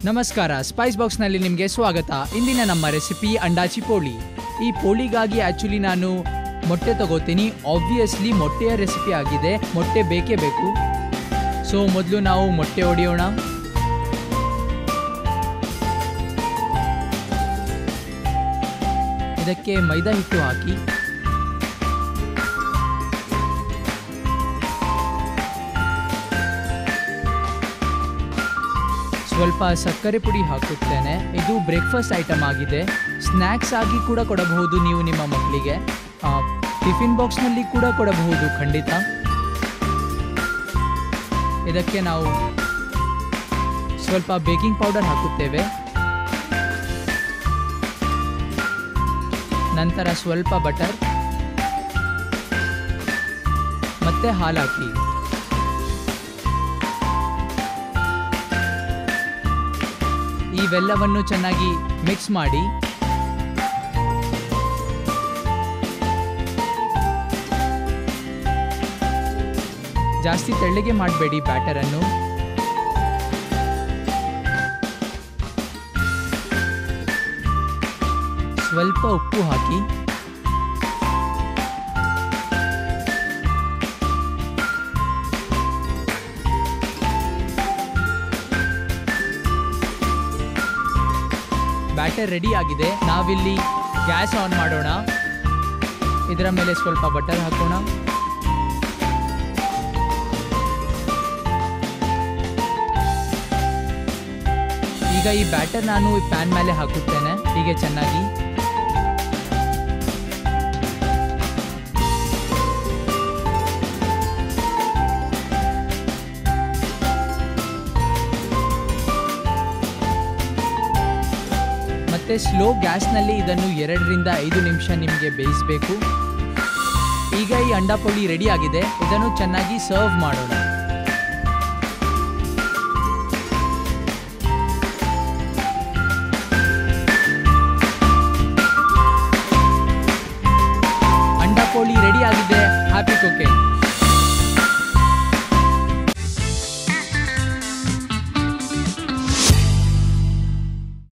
ನಮಸ್ಕಾರ ಸ್ಪೈಸ್ ಬಾಕ್ಸ್ನಲ್ಲಿ ನಿಮಗೆ ಸ್ವಾಗತ ಇಂದಿನ ನಮ್ಮ ರೆಸಿಪಿ ಅಂಡಾಚಿ ಪೋಳಿ ಈ ಪೋಳಿಗಾಗಿ ಆ್ಯಕ್ಚುಲಿ ನಾನು ಮೊಟ್ಟೆ ತಗೋತೀನಿ ಆಬ್ವಿಯಸ್ಲಿ ಮೊಟ್ಟೆಯ ರೆಸಿಪಿ ಆಗಿದೆ ಮೊಟ್ಟೆ ಬೇಕೇ ಬೇಕು ಸೊ ಮೊದಲು ನಾವು ಮೊಟ್ಟೆ ಹೊಡೆಯೋಣ ಇದಕ್ಕೆ ಮೈದಾ ಹಿಟ್ಟು ಹಾಕಿ ಸ್ವಲ್ಪ ಸಕ್ಕರೆ ಪುಡಿ ಹಾಕುತ್ತೇನೆ ಇದು ಬ್ರೇಕ್ಫಾಸ್ಟ್ ಐಟಮ್ ಆಗಿದೆ ಸ್ನ್ಯಾಕ್ಸ್ ಆಗಿ ಕೂಡ ಕೊಡಬಹುದು ನೀವು ನಿಮ್ಮ ಮಕ್ಕಳಿಗೆ ಆ, ಟಿಫಿನ್ ಬಾಕ್ಸ್ನಲ್ಲಿ ಕೂಡ ಕೊಡಬಹುದು ಖಂಡಿತ ಇದಕ್ಕೆ ನಾವು ಸ್ವಲ್ಪ ಬೇಕಿಂಗ್ ಪೌಡರ್ ಹಾಕುತ್ತೇವೆ ನಂತರ ಸ್ವಲ್ಪ ಬಟರ್ ಮತ್ತೆ ಹಾಲು ಹಾಕಿ ಇವೆಲ್ಲವನ್ನು ಚೆನ್ನಾಗಿ ಮಿಕ್ಸ್ ಮಾಡಿ ಜಾಸ್ತಿ ತೆಳ್ಳಗೆ ಮಾಡಬೇಡಿ ಬ್ಯಾಟರನ್ನು ಸ್ವಲ್ಪ ಉಪ್ಪು ಹಾಕಿ ಬ್ಯಾಟರ್ ರೆಡಿ ಆಗಿದೆ ನಾವಿಲ್ಲಿ ಗ್ಯಾಸ್ ಆನ್ ಮಾಡೋಣ ಇದರ ಮೇಲೆ ಸ್ವಲ್ಪ ಬಟರ್ ಹಾಕೋಣ ಈಗ ಈ ಬ್ಯಾಟರ್ ನಾನು ಈ ಪ್ಯಾನ್ ಮೇಲೆ ಹಾಕುತ್ತೇನೆ ಹೀಗೆ ಚೆನ್ನಾಗಿ ಮತ್ತೆ ಸ್ಲೋ ಗ್ಯಾಸ್ನಲ್ಲಿ ಇದನ್ನು ಎರಡರಿಂದ ಐದು ನಿಮಿಷ ನಿಮಗೆ ಬೇಯಿಸಬೇಕು ಈಗ ಈ ಅಂಡಾಪೊಳಿ ರೆಡಿ ಆಗಿದೆ ಇದನ್ನು ಚೆನ್ನಾಗಿ ಸರ್ವ್ ಮಾಡೋಣ ಅಂಡಾಪೋಳಿ ರೆಡಿ ಆಗಿದೆ ಹ್ಯಾಪಿ ಕುಕಿಂಗ್